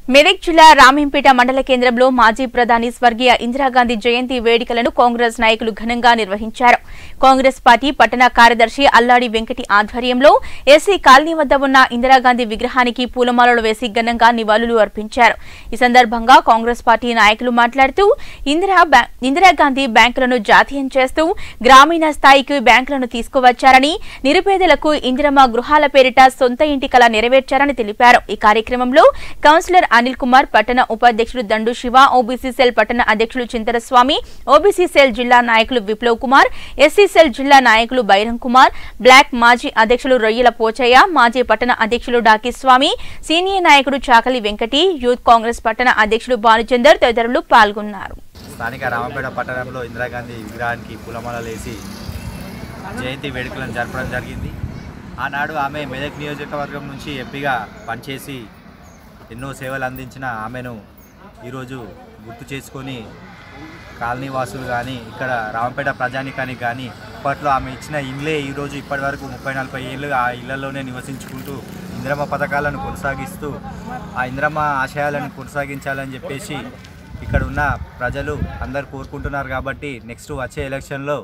మెదక్ జిల్లా రామేంపేట మండల కేంద్రంలో మాజీ ప్రధాని స్వర్గీయ ఇందిరాగాంధీ జయంతి వేడుకలను కాంగ్రెస్ నాయకులు ఘనంగా నిర్వహించారు కాంగ్రెస్ పార్టీ పట్టణ కార్యదర్శి అల్లాడి వెంకటి ఆధ్వర్యంలో ఎస్సీ కాలనీ వద్ద ఉన్న ఇందిరాగాంధీ విగ్రహానికి పూలమాలలు వేసి ఘనంగా నివాళులు అర్పించారు ఈ సందర్భంగా కాంగ్రెస్ పార్టీ నాయకులు మాట్లాడుతూ ఇందిరా బ్యా- ఇందిరాగాంధీ బ్యాంకులను జాతీయం చేస్తూ గ్రామీణ స్థాయికి బ్యాంకులను తీసుకువచ్చారని నిరుపేదలకు ఇందిరమ్మ గృహాల పేరిట సొంత ఇంటి కల నెరవేర్చారని తెలిపారు ఈ కార్యక్రమంలో కౌన్సిలర్ అనిల్ కుమార్ పట్టణ ఉపాధ్యక్షుడు దండు శివ ఓబీసీ సెల్ పట్టణ అధ్యక్షులు చింతరస్వామి ఓబీసీ సెల్ జిల్లా నాయకులు విప్లవ్ కుమార్ ఎస్సీ సెల్ జిల్లా నాయకులు బైరం కుమార్ బ్లాక్ మాజీ అధ్యక్షులు రొయ్యల పోచయ్య మాజీ పట్టణ అధ్యక్షులు డాకి స్వామి సీనియర్ నాయకుడు చాకలి వెంకటి యూత్ కాంగ్రెస్ పట్టణ అధ్యక్షులు భానుచందర్ తదితరులు పాల్గొన్నారు స్థానిక రామపేట పట్టణంలో ఇందిరాగాంధీ విగ్రహానికి పూలమాలలు వేసి జయంతి వేడుకలను జరపడం జరిగింది ఆనాడు ఆమె మెదక్ నియోజకవర్గం నుంచి ఎంపీగా పనిచేసి ఎన్నో సేవలు అందించిన ఆమెను ఈరోజు గుర్తు చేసుకొని కాలనీ వాసులు కానీ ఇక్కడ రామపేట ప్రజానికానికి కానీ అప్పట్లో ఆమె ఇచ్చిన ఇల్లే ఈరోజు ఇప్పటి వరకు ముప్పై నలభై ఏళ్ళు ఆ ఇళ్లలోనే నివసించుకుంటూ ఇందిరమ్మ పథకాలను కొనసాగిస్తూ ఆ ఇందిరమ్మ ఆశయాలను కొనసాగించాలని చెప్పేసి ఇక్కడ ఉన్న ప్రజలు అందరు కోరుకుంటున్నారు కాబట్టి నెక్స్ట్ వచ్చే ఎలక్షన్లో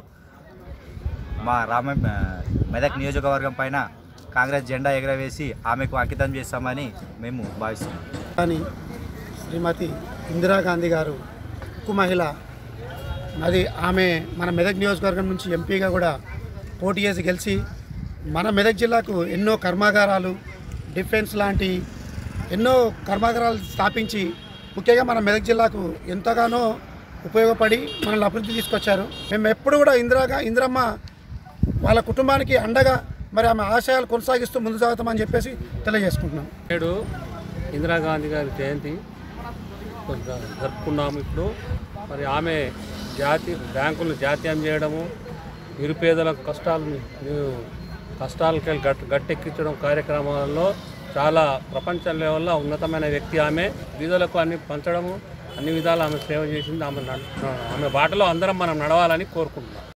మా రామ మెదక్ నియోజకవర్గం పైన కాంగ్రెస్ జెండా ఎగరవేసి ఆమెకు అంకితం చేస్తామని మేము భావిస్తున్నాం కానీ శ్రీమతి ఇందిరాగాంధీ గారు ఉక్కు మహిళ అది ఆమె మన మెదక్ నియోజకవర్గం నుంచి ఎంపీగా కూడా పోటీ చేసి గెలిచి మన మెదక్ జిల్లాకు ఎన్నో కర్మాగారాలు డిఫెన్స్ లాంటి ఎన్నో కర్మాగారాలు స్థాపించి ముఖ్యంగా మన మెదక్ జిల్లాకు ఎంతగానో ఉపయోగపడి మనల్ని అభివృద్ధి తీసుకొచ్చారు మేము ఎప్పుడు కూడా ఇందిరాగా ఇందిరమ్మ వాళ్ళ కుటుంబానికి అండగా మరి ఆమె ఆశయాలు కొనసాగిస్తూ ముందు సాగుతామని చెప్పేసి తెలియజేసుకుంటున్నాం నేడు ఇందిరాగాంధీ గారి జయంతి కొంత జరుపుకున్నాము ఇప్పుడు మరి ఆమె జాతి బ్యాంకులను జాతీయం చేయడము నిరుపేదల కష్టాలను కష్టాలకి వెళ్ళి గట్ గట్టెక్కించడం కార్యక్రమాలలో చాలా ప్రపంచ లెవెల్లో ఉన్నతమైన వ్యక్తి ఆమె బీదలకు అన్ని పంచడము అన్ని విధాలు ఆమె సేవ చేసింది ఆమె నడ- ఆమె బాటలో అందరం మనం నడవాలని కోరుకుంటున్నాం